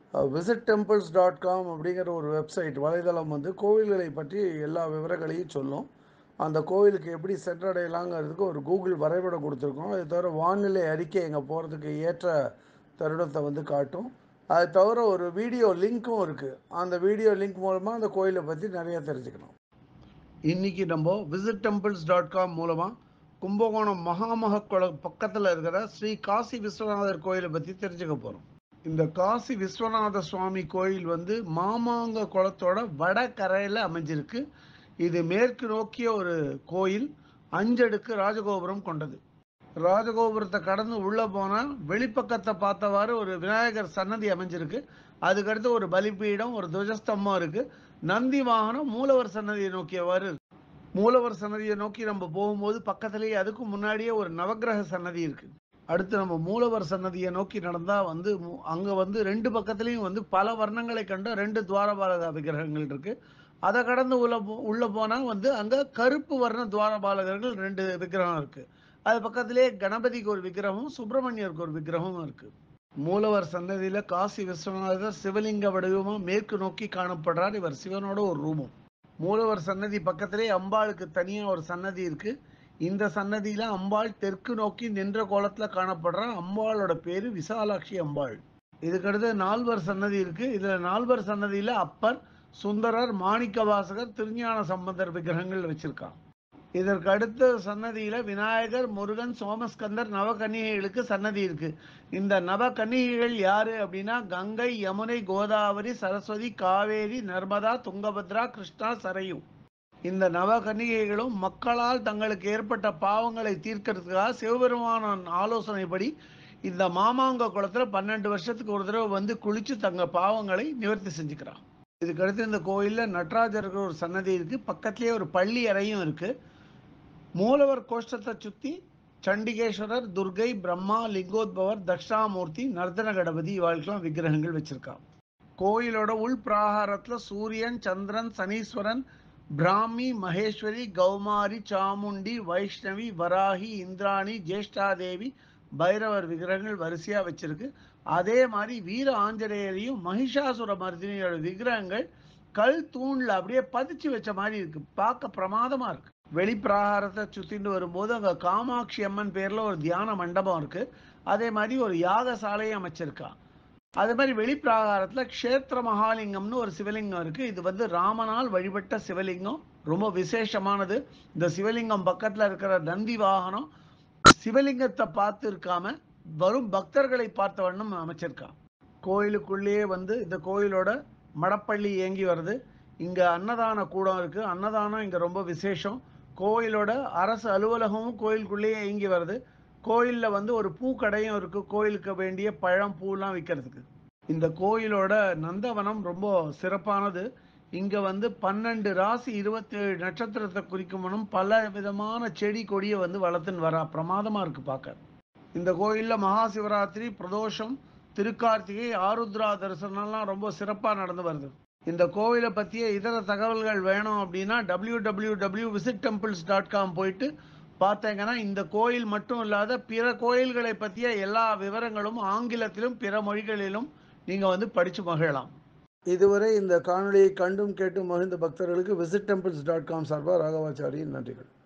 visit temples dot com அப்படிங்கிற ஒரு website வலைதளம் வந்து கோவில்களை பற்றி எல்லா விவரங்களையும் சொல்லும் அந்த கோவிலுக்கு எப்படி சென்றடையலாங்கிறதுக்கு ஒரு கூகுள் வரைபடம் கொடுத்துருக்கோம் அது தவிர வானிலை அறிக்கை எங்கே போகிறதுக்கு ஏற்ற தருணத்தை வந்து காட்டும் அது தவிர ஒரு வீடியோ லிங்க்கும் இருக்குது அந்த வீடியோ லிங்க் மூலமாக அந்த கோயிலை பற்றி நிறைய தெரிஞ்சுக்கலாம் இன்றைக்கி நம்ம விசிட் டெம்பிள்ஸ் டாட் காம் மூலமாக கும்பகோணம் மகாமக குள பக்கத்தில் இருக்கிற ஸ்ரீ காசி விஸ்வநாதர் கோயிலை பற்றி தெரிஞ்சுக்க போகிறோம் இந்த காசி விஸ்வநாத சுவாமி கோயில் வந்து மாமாங்க குளத்தோட வடகரையில் அமைஞ்சிருக்கு இது மேற்கு நோக்கிய ஒரு கோயில் அஞ்சடுக்கு ராஜகோபுரம் கொண்டது ராஜகோபுரத்தை கடந்து உள்ளே போனால் வெளிப்பக்கத்தை பார்த்தவாறு ஒரு விநாயகர் சன்னதி அமைஞ்சிருக்கு அதுக்கடுத்து ஒரு பலிபீடம் ஒரு துவஜஸ்தம்பம் இருக்குது நந்தி வாகனம் மூலவர் சன்னதியை நோக்கியவாறு இருக்கு மூலவர் சன்னதியை நோக்கி நம்ம போகும்போது பக்கத்துலேயே அதுக்கு முன்னாடியே ஒரு நவக்கிரக சன்னதி இருக்குது அடுத்து நம்ம மூலவர் சன்னதியை நோக்கி நடந்தால் வந்து அங்கே வந்து ரெண்டு பக்கத்துலேயும் வந்து பல வர்ணங்களை கண்ட ரெண்டு துவாரபாலக விக்கிரகங்கள் இருக்குது அதை கடந்து உள்ள போ உள்ளே போனால் வந்து அங்கே கருப்பு வர்ண துவாரபாலகர்கள் ரெண்டு விக்கிரகம் இருக்குது அது பக்கத்திலே கணபதிக்கு ஒரு விக்கிரகமும் சுப்பிரமணியருக்கு ஒரு விக்கிரகமும் இருக்குது மூலவர் சன்னதியில் காசி விஸ்வநாதர் சிவலிங்க வடிவமாக மேற்கு நோக்கி காணப்படுறார் இவர் சிவனோட ஒரு ரூபம் மூலவர் சன்னதி பக்கத்திலே அம்பாளுக்கு தனியாக ஒரு சன்னதி இருக்குது இந்த சன்னதியில் அம்பாள் தெற்கு நோக்கி நின்ற கோலத்தில் காணப்படுற அம்பாளோட பேர் விசாலாட்சி அம்பாள் இதுக்கடுத்து நால்வர் சன்னதி இருக்குது இதில் நால்வர் சன்னதியில் அப்பர் சுந்தரர் மாணிக்க வாசகர் திருஞான சம்பந்தர் விக்கிரகங்கள் வச்சிருக்கான் இதற்கு அடுத்த சன்னதியில் விநாயகர் முருகன் சோமஸ்கந்தர் நவகன்னிகைகளுக்கு சன்னதி இருக்கு இந்த நவகன்னிகைகள் யாரு அப்படின்னா கங்கை யமுனை கோதாவரி சரஸ்வதி காவேரி நர்மதா துங்கபத்ரா கிருஷ்ணா சரையு இந்த நவகன்னிகைகளும் மக்களால் தங்களுக்கு ஏற்பட்ட பாவங்களை தீர்க்கறதுக்காக சிவபெருமான ஆலோசனைப்படி இந்த மாமாங்க குளத்தில் பன்னெண்டு வருஷத்துக்கு ஒரு தடவை வந்து குளிச்சு தங்க பாவங்களை நிவர்த்தி செஞ்சுக்கிறான் இதுக்கடுத்து இந்த கோயிலில் நடராஜருக்கு ஒரு சன்னதி இருக்குது பக்கத்துலேயே ஒரு பள்ளி அறையும் இருக்குது மூலவர் கோஷ்டத்தை சுற்றி சண்டிகேஸ்வரர் துர்கை பிரம்மா லிங்கோத்பவர் தட்சிணாமூர்த்தி நர்தன கணபதி இவாளுக்கெல்லாம் விக்கிரகங்கள் வச்சுருக்கான் கோயிலோட உள் பிராகாரத்தில் சூரியன் சந்திரன் சனீஸ்வரன் பிராமி மகேஸ்வரி கௌமாரி சாமுண்டி வைஷ்ணவி வராகி இந்திராணி ஜேஷ்டாதேவி பைரவர் விக்கிரகங்கள் வரிசையாக வச்சிருக்கு அதே மாதிரி வீர ஆஞ்சநேயரையும் மகிஷாசுர மர்தினியோட விக்கிரகங்கள் கல் தூண்ல அப்படியே பதிச்சு வச்ச மாதிரி இருக்கு பார்க்க பிரமாதமா இருக்கு வெளிப்பிராகாரத்தை சுத்திட்டு வரும்போது அங்க காமாட்சி அம்மன் பேர்ல ஒரு தியான மண்டபம் இருக்கு அதே மாதிரி ஒரு யாகசாலையும் அமைச்சிருக்கா அதே மாதிரி வெளிப்பிராகாரத்துல க்ஷேத்திர மகாலிங்கம்னு ஒரு சிவலிங்கம் இருக்கு இது வந்து ராமனால் வழிபட்ட சிவலிங்கம் ரொம்ப விசேஷமானது இந்த சிவலிங்கம் பக்கத்துல இருக்கிற நந்தி வாகனம் சிவலிங்கத்தை பார்த்து இருக்காம வரும் பக்தர்களை பார்த்த வண்ணம் அமைச்சிருக்கான் கோயிலுக்குள்ளேயே வந்து இந்த கோயிலோட மடப்பள்ளி இயங்கி வருது இங்கே அன்னதான கூடம் இருக்குது அன்னதானம் இங்கே ரொம்ப விசேஷம் கோயிலோட அரசு அலுவலகமும் கோயிலுக்குள்ளேயே இயங்கி வருது கோயிலில் வந்து ஒரு பூக்கடையும் இருக்குது கோயிலுக்கு வேண்டிய பழம் பூலாம் விற்கிறதுக்கு இந்த கோயிலோட நந்தவனம் ரொம்ப சிறப்பானது இங்கே வந்து பன்னெண்டு ராசி இருபத்தேழு நட்சத்திரத்தை குறிக்கும் பல விதமான செடி கொடியை வந்து வளர்த்துன்னு வரா பிரமாதமாக இருக்குது பார்க்க இந்த கோயிலில் மகா சிவராத்திரி பிரதோஷம் திருக்கார்த்திகை ஆருத்ரா தரிசனம்லாம் ரொம்ப சிறப்பாக நடந்து வருது இந்த கோவிலை பற்றிய இதர தகவல்கள் வேணும் அப்படின்னா W W W visit temples dot com போயிட்டு பார்த்தீங்கன்னா இந்த கோயில் மட்டும் இல்லாத பிற கோயில்களை பற்றிய எல்லா விவரங்களும் ஆங்கிலத்திலும் பிற மொழிகளிலும் நீங்கள் வந்து படித்து மகிழலாம் இதுவரை இந்த காணொலியை கண்டும் கேட்டும் மகிழ்ந்த பக்தர்களுக்கு விசிட் டெம்பிள்ஸ் டாட் காம் சார்பாக ராகவாச்சாரியின் நன்றிகள்